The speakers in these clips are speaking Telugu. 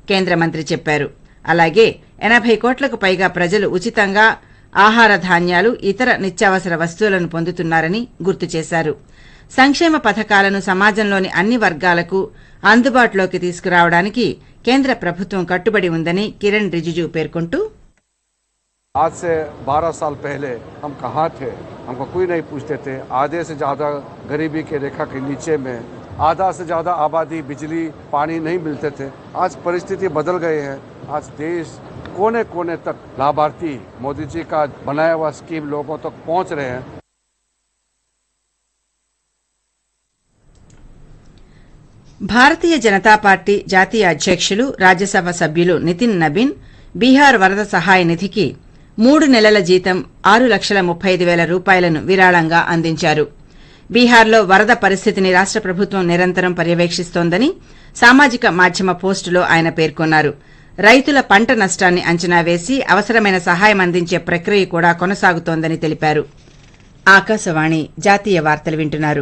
కేంద్ర మంత్రి చెప్పారు అలాగే ఎనభై కోట్లకు పైగా ప్రజలు ఉచితంగా ఆహార ధాన్యాలు ఇతర నిత్యావసర వస్తువులను పొందుతున్నారని గుర్తు చేశారు సంక్షేమ పథకాలను సమాజంలోని అన్ని వర్గాలకు అందుబాటులోకి తీసుకురావడానికి కేంద్ర ప్రభుత్వం కట్టుబడి ఉందని కిరణ్ రిజిజు పేర్కొంటూ आज से 12 साल पहले हम कहाँ थे हमको कोई नहीं पूछते थे आधे से ज़्यादा गरीबी के रेखा के नीचे में आधा से ज़्यादा आबादी बिजली पानी नहीं मिलते थे आज परिस्थिति बदल गए हैं आज देश कोने कोने तक लाभार्थी मोदी जी का बनाया हुआ स्कीम लोगों तक पहुंच रहे हैं భారతీయ జనతా పార్టీ జాతీయ అధ్యక్షులు రాజ్యసభ సభ్యులు నితిన్ నబీన్ బీహార్ వరద సహాయ నిధికి మూడు నెలల జీతం ఆరు లక్షల ముప్పై ఐదు వేల రూపాయలను విరాళంగా అందించారు బీహార్లో వరద పరిస్థితిని రాష్ట ప్రభుత్వం నిరంతరం పర్యవేక్షిస్తోందని సామాజిక మాధ్యమ పోస్టులో ఆయన పేర్కొన్నారు రైతుల పంట నష్టాన్ని అంచనా వేసి అవసరమైన సహాయం అందించే ప్రక్రియ కూడా కొనసాగుతోందని తెలిపారు ఆకాశవాణి జాతీయ వార్తలు వింటున్నారు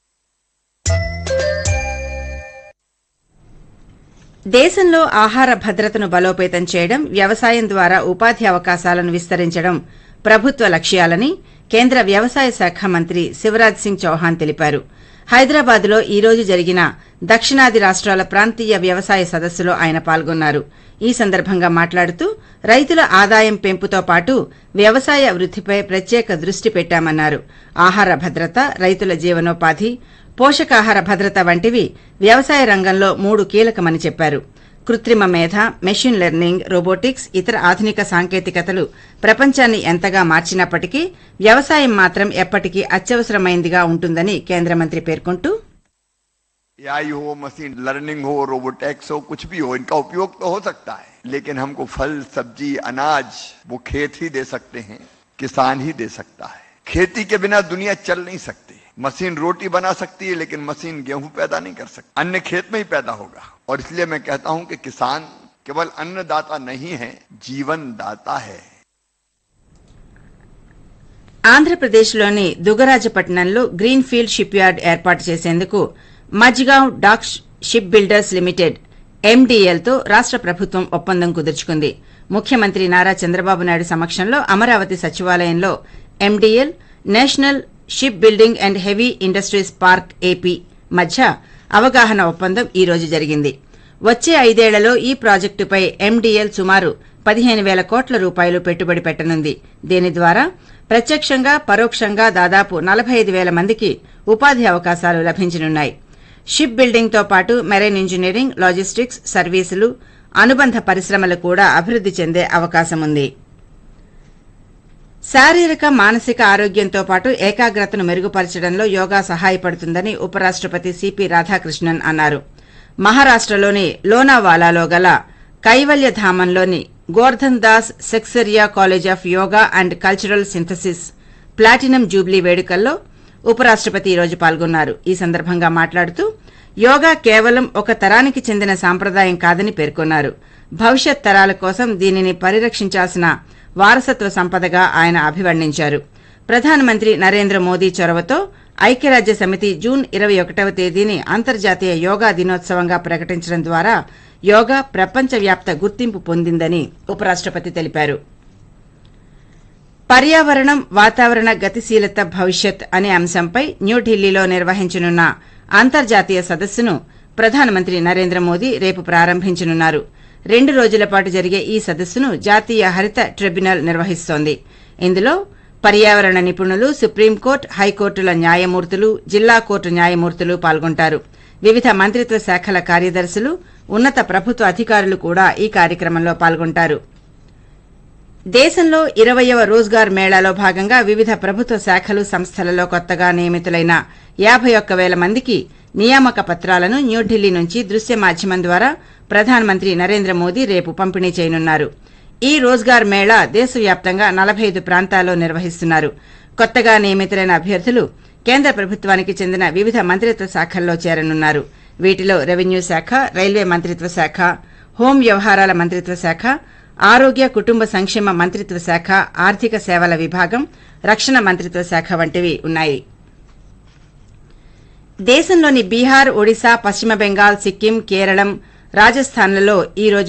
దేశంలో ఆహార భద్రతను బలోపేతం చేయడం వ్యవసాయం ద్వారా ఉపాధి అవకాశాలను విస్తరించడం ప్రభుత్వ లక్ష్యాలని కేంద్ర వ్యవసాయ శాఖ మంత్రి శివరాజ్ సింగ్ చౌహాన్ తెలిపారు హైదరాబాద్లో ఈ రోజు జరిగిన దక్షిణాది రాష్ట్రాల ప్రాంతీయ వ్యవసాయ సదస్సులో ఆయన పాల్గొన్నారు ఈ సందర్భంగా మాట్లాడుతూ రైతుల ఆదాయం పెంపుతో పాటు వ్యవసాయ వృద్దిపై ప్రత్యేక దృష్టి పెట్టామన్నారు ఆహార భద్రత రైతుల జీవనోపాధి పోషకాహార భద్రత వంటివి వ్యవసాయ రంగంలో మూడు కీలకమని చెప్పారు కృత్రిమ మేధ మెషిన్ లెర్నింగ్ రోబోటిక్స్ ఇతర ఆధునిక సాంకేతికతలు ప్రపంచాన్ని ఎంతగా మార్చినప్పటికీ వ్యవసాయం మాత్రం ఎప్పటికీ అత్యవసరమైందిగా ఉంటుందని కేంద్ర మంత్రి పేర్కొంటూ एआई हो मशीन लर्निंग हो रोबोटेक्स हो कुछ भी हो इनका उपयोग तो हो सकता है लेकिन हमको फल सब्जी अनाज वो खेत ही दे सकते हैं किसान ही दे सकता है खेती के बिना दुनिया चल नहीं सकती मशीन रोटी बना सकती है लेकिन मशीन गेहूं पैदा नहीं कर सकती अन्न खेत में ही पैदा होगा और इसलिए मैं कहता हूं कि किसान केवल अन्नदाता नहीं है जीवन दाता है ఆంధ్రప్రదేశ్లోని దుగరాజపట్నంలో గ్రీన్ ఫీల్డ్ షిప్ యార్డ్ ఏర్పాటు చేసేందుకు Mazagon dock ship builders limited ఎండీఎల్తో రాష్ట ప్రభుత్వం ఒప్పందం కుదుర్చుకుంది ముఖ్యమంత్రి నారా చంద్రబాబు నాయుడు సమక్షంలో అమరావతి సచివాలయంలో MDL national ship building and heavy industries park AP మధ్య అవగాహన ఒప్పందం ఈ రోజు జరిగింది వచ్చే ఐదేళ్లలో ఈ ప్రాజెక్టుపై ఎండీఎల్ సుమారు పదిహేను వేల కోట్ల రూపాయలు పెట్టుబడి పెట్టనుంది దీని ద్వారా ప్రత్యక్షంగా పరోక్షంగా దాదాపు నలభై ఐదు వేల మందికి ఉపాధి అవకాశాలు లభించనున్నాయి షిప్ బిల్డింగ్తో పాటు మెరైన్ ఇంజనీరింగ్ లాజిస్టిక్స్ సర్వీసులు అనుబంధ పరిశ్రమలు కూడా అభివృద్ది చెందే అవకాశం ఉంది శారీరక మానసిక ఆరోగ్యంతో పాటు ఏకాగ్రతను మెరుగుపరచడంలో యోగా సహాయపడుతుందని ఉపరాష్టపతి సిపి రాధాకృష్ణన్ అన్నారు మహారాష్టలోని లోనావాలాలో గల కైవల్యధామంలోని Gordhan Das Seksaria college of yoga and cultural synthesis platinum jubilee వేడుకల్లో ఉపరాష్టపతి ఈరోజు పాల్గొన్నారు ఈ సందర్భంగా మాట్లాడుతూ యోగా కేవలం ఒక తరానికి చెందిన సాంప్రదాయం కాదని పేర్కొన్నారు భవిష్యత్ తరాల కోసం దీనిని పరిరక్షించాల్సిన వారసత్వ సంపదగా ఆయన అభివర్ణించారు ప్రధానమంత్రి నరేంద్ర మోదీ చొరవతో ఐక్యరాజ్య సమితి జూన్ ఇరవై ఒకటవ తేదీని అంతర్జాతీయ యోగా దినోత్సవంగా ప్రకటించడం ద్వారా యోగా ప్రపంచవ్యాప్త గుర్తింపు పొందిందని ఉపరాష్టపతి తెలిపారు పర్యావరణం వాతావరణ గతిశీలత భవిష్యత్ అనే అంశంపై న్యూఢిల్లీలో నిర్వహించనున్న అంతర్జాతీయ సదస్సును ప్రధానమంత్రి నరేంద్ర మోదీ రేపు ప్రారంభించనున్నారు రెండు రోజుల పాటు జరిగే ఈ సదస్సును జాతీయ హరిత ట్రిబ్యునల్ నిర్వహిస్తోంది ఇందులో పర్యావరణ నిపుణులు సుప్రీంకోర్టు హైకోర్టుల న్యాయమూర్తులు జిల్లా కోర్టు న్యాయమూర్తులు పాల్గొంటారు వివిధ మంత్రిత్వ శాఖల కార్యదర్శులు ఉన్నత ప్రభుత్వ అధికారులు కూడా ఈ కార్యక్రమంలో పాల్గొంటారు దేశంలో ఇరవయవ రోజ్గార్ మేళాలో భాగంగా వివిధ ప్రభుత్వ శాఖలు సంస్థలలో కొత్తగా నియమితులైన యాబై ఒక్క వేల మందికి నియామక పత్రాలను న్యూఢిల్లీ నుంచి దృశ్య మాధ్యమం ద్వారా ప్రధానమంత్రి నరేంద్ర మోదీ రేపు పంపిణీ చేయనున్నారు ఈ రోజ్గార్ మేళా దేశవ్యాప్తంగా నలభై ఐదు ప్రాంతాల్లో నిర్వహిస్తున్నారు కొత్తగా నియమితులైన అభ్యర్థులు కేంద్ర ప్రభుత్వానికి చెందిన వివిధ మంత్రిత్వ శాఖల్లో చేరనున్నారు వీటిలో రెవెన్యూ శాఖ రైల్వే మంత్రిత్వ శాఖ హోం వ్యవహారాల మంత్రిత్వ శాఖ ఆరోగ్య కుటుంబ సంక్షేమ మంత్రిత్వ శాఖ ఆర్థిక సేవల విభాగం రక్షణ మంత్రిత్వ శాఖ వంటివి ఉన్నాయి దేశంలోని బీహార్ ఒడిశా పశ్చిమ బెంగాల్ సిక్కిం కేరళం రాజస్థాన్లలో ఈ రోజు